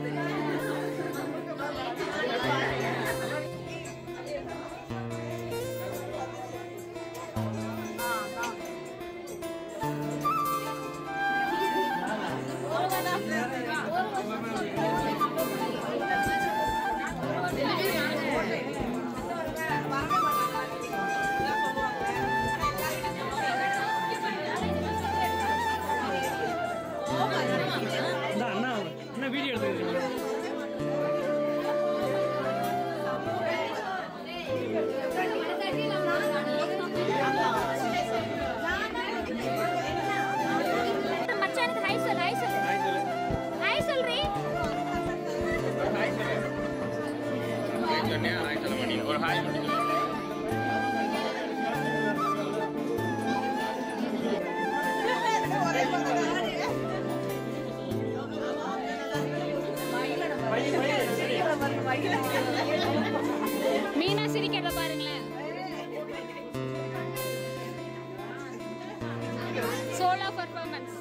இந்த அண்ணா என்ன வீடியோ எடுத்துக்கிறீங்க மச்சானுக்கு ஹை சொல் ஹை சொல் ஹை சொல்றீ சொன்னேன் நான் சொல்ல மாட்டேன் ஒரு ஹாய் மட்டும் சொல்லு. மீனா சிரிக்கிறத பாருங்களேன் சோலோ பர்ஃபார்மன்ஸ்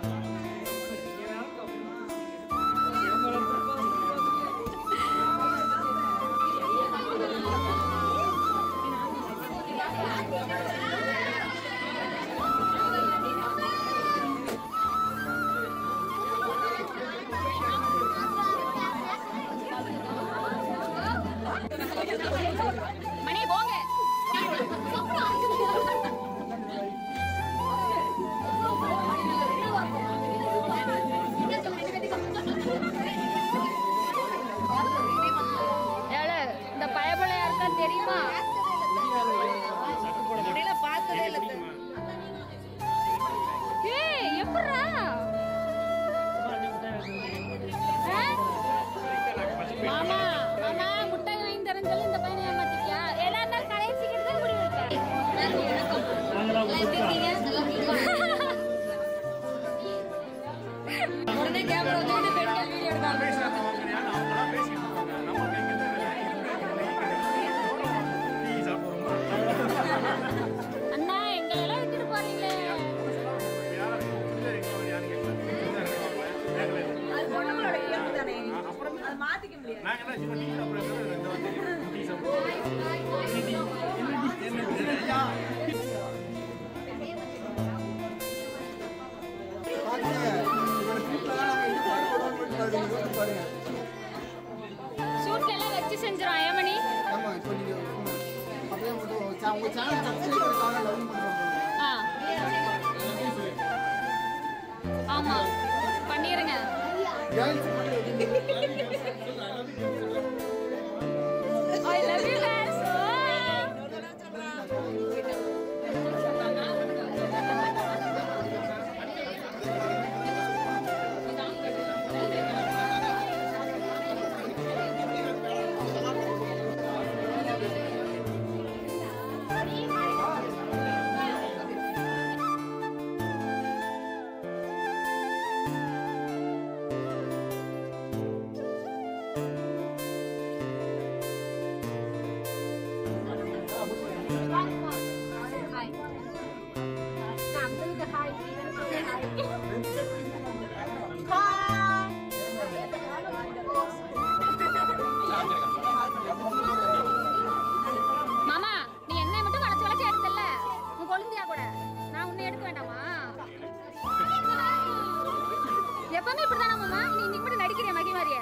மணி போங்க ஏழு இந்த பயபல யாருக்கா தெரியுமா ஏய் எப்படா ஆ? மாமா மாமா முட்டாய் வாங்கி தரேன்னு சொல்லி இந்த பையனை ஏமாத்திட்டியா ஏன்னா இருந்தாலும் கடையை சீக்கிரம் தான் முடிவு உடனே கேமரா வந்து பெண்கள் வீடியோ எடுத்தாங்க அண்ணா எங்களை எல்லாம் விட்டுட்டு போறீங்களே அது பொண்ணுங்களோட இயல்பு தானே அது மாத்திக்க முடியாது சூட்ல எல்லாம் வச்சு செஞ்சிரும் ஏமணி ஆமா இப்போ நீங்க அப்படியே மட்டும் சா- உங்க சேனல் சப்ஸ்கிரைப் பண்ணாங்க லவ் பண்றோம் ஆ ஆமா பண்ணிருங்க girls I love you guys மாமா நீ என்னை மட்டும் வளைச்சு வளைச்சு எடுத்தல்ல உன் கொழுந்தியா கூட நான் உன்னை எடுக்க வேண்டாமா எப்பவுமே இப்படிதானா மாமா நீ இன்னைக்கு மட்டும் நடிக்கிறிய மகி மாதிரியே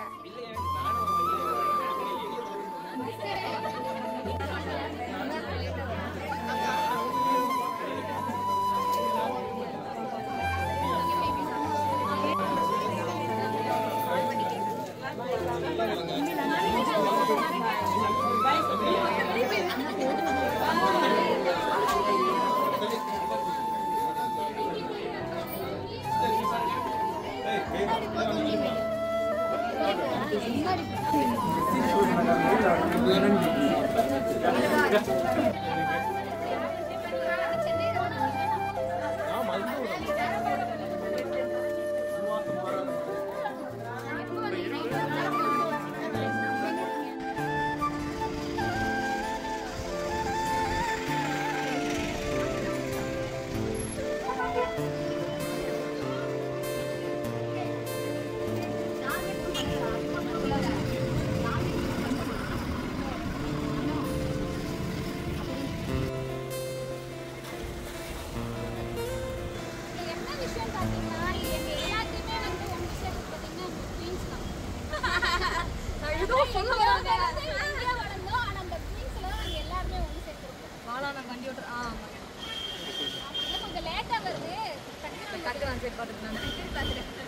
ஆமா இல்ல, கொஞ்சம் லேட்டா வருது டக்குனு டக்குனு சரி பார்த்துட்டு பார்த்துட்டு